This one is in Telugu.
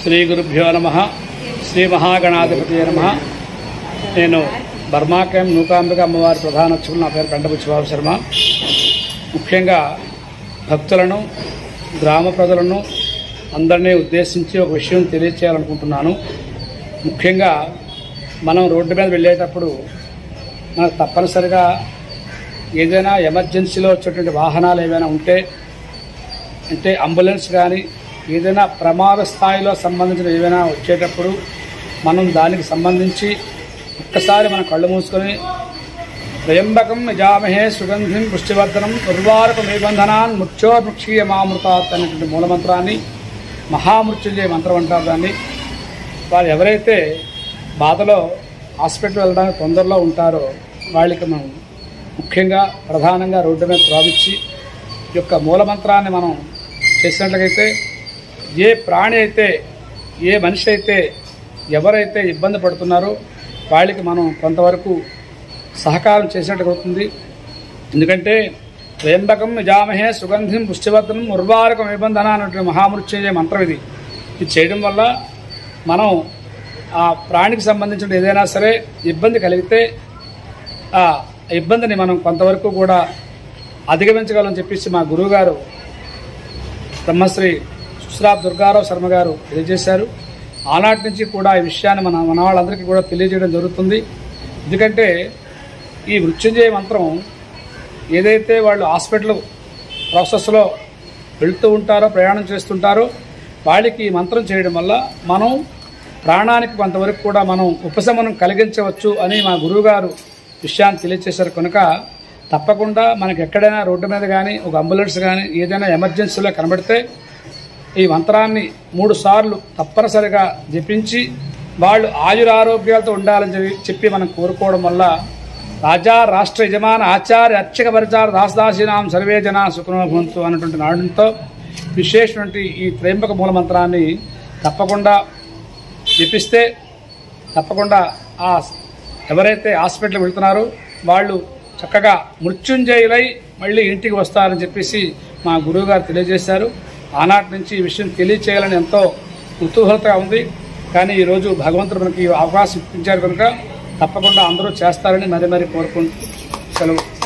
శ్రీ గురుభ్యో నమ శ్రీ మహాగణాధిపతి నమ నేను బర్మాకేం నూకాంబిక అమ్మవారి ప్రధాన అర్చకులు నా పేరు కంటబుచ్చిబాబు శర్మ ముఖ్యంగా భక్తులను గ్రామ ప్రజలను అందరినీ ఉద్దేశించి ఒక విషయం తెలియచేయాలనుకుంటున్నాను ముఖ్యంగా మనం రోడ్డు మీద వెళ్ళేటప్పుడు మనకు తప్పనిసరిగా ఏదైనా ఎమర్జెన్సీలో వచ్చేటువంటి వాహనాలు ఏవైనా ఉంటే అంటే అంబులెన్స్ కానీ ఏదైనా ప్రమాద స్థాయిలో సంబంధించిన ఏవైనా వచ్చేటప్పుడు మనం దానికి సంబంధించి ఒక్కసారి మన కళ్ళు మూసుకొని త్రయంబకం నిజామహే సుగంధిం పుష్టివర్ధనం ఉర్వారక నిబంధనాన్ మృత్యోర్ముక్షీయ మామృతాత్ అనేటువంటి మూలమంత్రాన్ని మహామృత్యుంజయ మంత్రం అంటారు దాన్ని వారు ఎవరైతే బాధలో హాస్పిటల్ వెళ్ళడానికి తొందరలో ఉంటారో వాళ్ళకి మనం ముఖ్యంగా ప్రధానంగా రోడ్డు మీద త్రావిచ్చి ఈ యొక్క మూలమంత్రాన్ని మనం చేసినట్లయితే ఏ ప్రాణి అయితే ఏ మనిషి అయితే ఎవరైతే ఇబ్బంది పడుతున్నారో వాళ్ళకి మనం కొంతవరకు సహకారం చేసినట్టు అవుతుంది ఎందుకంటే త్రయంబకం నిజామహే సుగంధిం పుష్టివర్ధనం ఉర్వారకం నిబంధన అన్నటువంటి మహామృత్యుంజయ మంత్రం ఇది ఇది చేయడం వల్ల మనం ఆ ప్రాణికి సంబంధించిన ఏదైనా సరే ఇబ్బంది కలిగితే ఆ ఇబ్బందిని మనం కొంతవరకు కూడా అధిగమించగలని చెప్పేసి మా గురువుగారు బ్రహ్మశ్రీ సుశ్రాబ్ దుర్గారావు శర్మ గారు తెలియజేశారు ఆనాటి నుంచి కూడా ఈ విషయాన్ని మన మన వాళ్ళందరికీ కూడా తెలియజేయడం జరుగుతుంది ఎందుకంటే ఈ మృత్యుంజయ మంత్రం ఏదైతే వాళ్ళు హాస్పిటల్ ప్రాసెస్లో వెళుతూ ఉంటారో ప్రయాణం చేస్తుంటారో వాళ్ళకి ఈ మంత్రం చేయడం వల్ల మనం ప్రాణానికి కొంతవరకు కూడా మనం ఉపశమనం కలిగించవచ్చు అని మా గురువుగారు విషయాన్ని తెలియజేశారు కనుక తప్పకుండా మనకి ఎక్కడైనా రోడ్డు మీద కానీ ఒక అంబులెన్స్ కానీ ఏదైనా ఎమర్జెన్సీలో కనబడితే ఈ మంత్రాన్ని మూడు సార్లు తప్పనిసరిగా జపించి వాళ్ళు ఆయురారోగ్యాలతో ఉండాలని చెప్పి- చెప్పి మనం కోరుకోవడం వల్ల రాజా రాష్ట్ర యజమాన ఆచార్య అర్చక పరిచార దాసదాసీనాం సర్వే జన సుఖనో భవంతు అన్నటువంటి నాడుతో విశేషటువంటి ఈ త్రయంబక మూల మంత్రాన్ని తప్పకుండా జపిస్తే తప్పకుండా ఆ ఎవరైతే హాస్పిటల్ వెళ్తున్నారో వాళ్ళు చక్కగా మృత్యుంజయులై మళ్ళీ ఇంటికి వస్తారని చెప్పేసి మా గురువుగారు తెలియజేశారు ఆనాటి నుంచి ఈ విషయం తెలియచేయాలని ఎంతో కుతూహలతగా ఉంది కానీ ఈరోజు భగవంతుడు మనకి ఈ అవకాశం ఇప్పించారు కనుక తప్పకుండా అందరూ చేస్తారని మరి మరి కోరుకుంటూ సెలవు